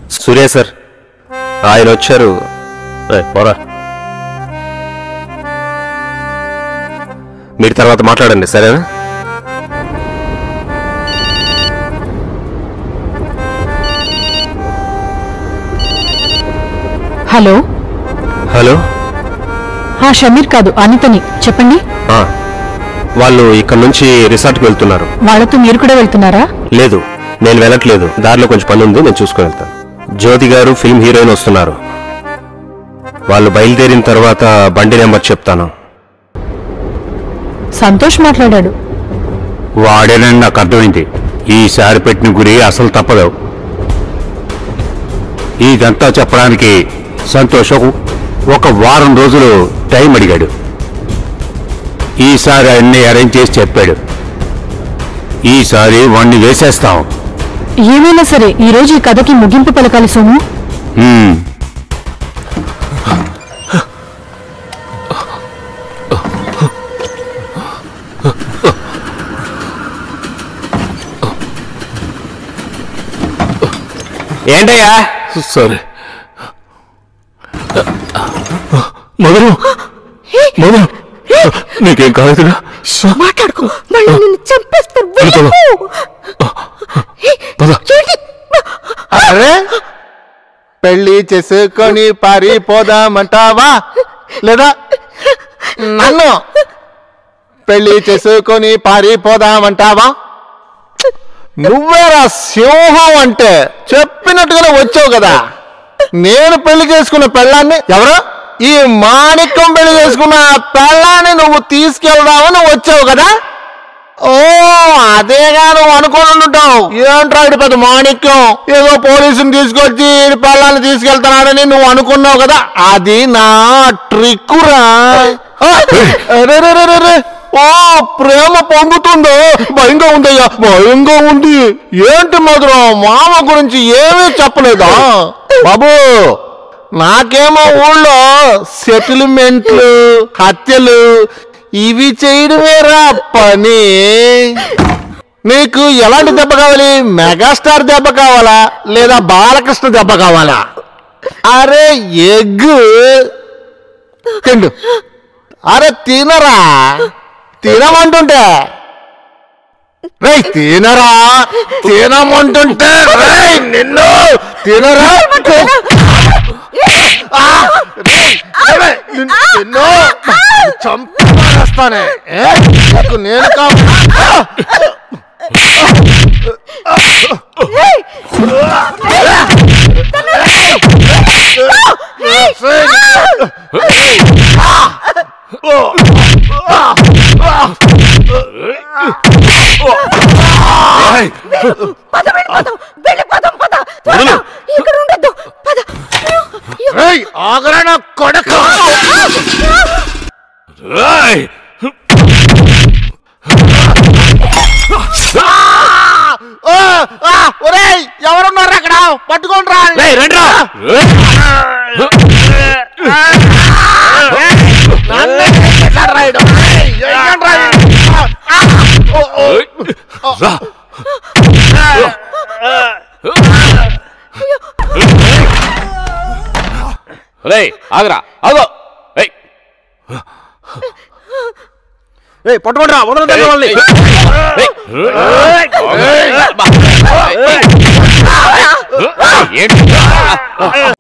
సూర్య sir ఆయన వచ్చారు పోరా మీరు తర్వాత మాట్లాడండి సరేనా హలో హలో ఆ షమీర్ కాదు అనితని చెప్పండి ఆ, వాళ్ళు ఇక్కడ నుంచి రిసార్ట్కి వెళ్తున్నారు వాళ్ళతో మీరు కూడా వెళ్తున్నారా లేదు నేను వెళ్ళట్లేదు దారిలో కొంచెం పని ఉంది నేను చూసుకొని వెళ్తాను జ్యోతి గారు ఫిల్మ్ హీరోయిన్ వస్తున్నారు వాళ్ళు బయలుదేరిన తర్వాత బండి నెంబర్ చెప్తాను సంతోష్ మాట్లాడాడు వాడేనని నాకు అర్థమైంది ఈసారి పెట్టిన గురి అసలు తప్పదు ఇదంతా చెప్పడానికి సంతోష్ ఒక- ఒక వారం రోజులు టైం అడిగాడు ఈసారి అన్ని అరేంజ్ చేసి చెప్పాడు ఈసారి వాణ్ణి వేసేస్తాం ఏమైనా సరే ఈ రోజు ఈ కథకి ముగింపు పలకాలి సోము హ్మ్. ఏంటయ్యా సరే మొదలు మొదలు నీకేం కాలేదుగా మాట్లాడుకో మళ్ళీ నిన్ను చంపేస్తారు వెళ్ళిపో. పద అరే పెళ్లి చేసుకొని పారిపోదామంటావా లేదా నన్ను పెళ్లి చేసుకొని పారిపోదామంటావా నువ్వేరా సింహం అంటే చెప్పినట్టుగానే వచ్చావు కదా నేను పెళ్లి చేసుకున్న పెళ్ళాన్ని ఎవరు ఈ మాణిక్యం పెళ్లి చేసుకున్న ఆ పెళ్ళాన్ని నువ్వు తీసుకెళ్దామని వచ్చావు కదా ఓ అదేగా నువ్వు అనుకోని ఉంటావు ఏంట్రా ఇటు పెద్ద మాణిక్యం ఏదో పోలీసుని తీసుకొచ్చి ఈడి పిల్లల్ని తీసుకెళ్తున్నాడని నువ్వు అనుకున్నావు కదా అది నా ట్రిక్కురా ఆ, అరే, రే, రే, రే, రే. ఓ ప్రేమ పొంగుతుందో భయంగా ఉందయ్యా భయంగా ఉంది ఏంటి మధురం మామ గురించి ఏమీ చెప్పలేదా బాబు నాకేమో ఊళ్ళో సెటిల్మెంట్లు హత్యలు ఇవి చేయడమేరా పని నీకు ఎలాంటి దెబ్బ కావాలి మెగాస్టార్ దెబ్బ కావాలా లేదా బాలకృష్ణ దెబ్బ కావాలా అరే ఎగ్ తిండు అరే తినరా తినమంటుంటే రేయ్ తినరా తినమంటుంటే రేయ్ నిన్ను తినరా ఆ, రేయ్, రేయ్, నిన్ను నిన్ను చంపేస్తానే ఏ? నీకు నేను కావాలి పద వెళ్ళిపోదాం వెళ్ళిపోదాం పద త్వరగా ఇక్కడ ఉండొద్దు పద రేయ్, ఆగరా నా కొడక ఏయ్! ఒరేయ్ ఎవరున్నారు అక్కడ పట్టుకోండి రా ఏయ్, రండ్రా! ఏయ్! నన్నే ఎట్లా రాయడం? ఏయ్, ఏంటండి రాయడం? ఆ, ఓ, ఓ. ఏయ్! రా! రేయ్ ఆగరా ఆగో ఏయ్ ఏయ్, పట్టుకోండి రా వదలదండి వాళ్ళని ఏయ్! ఏంటి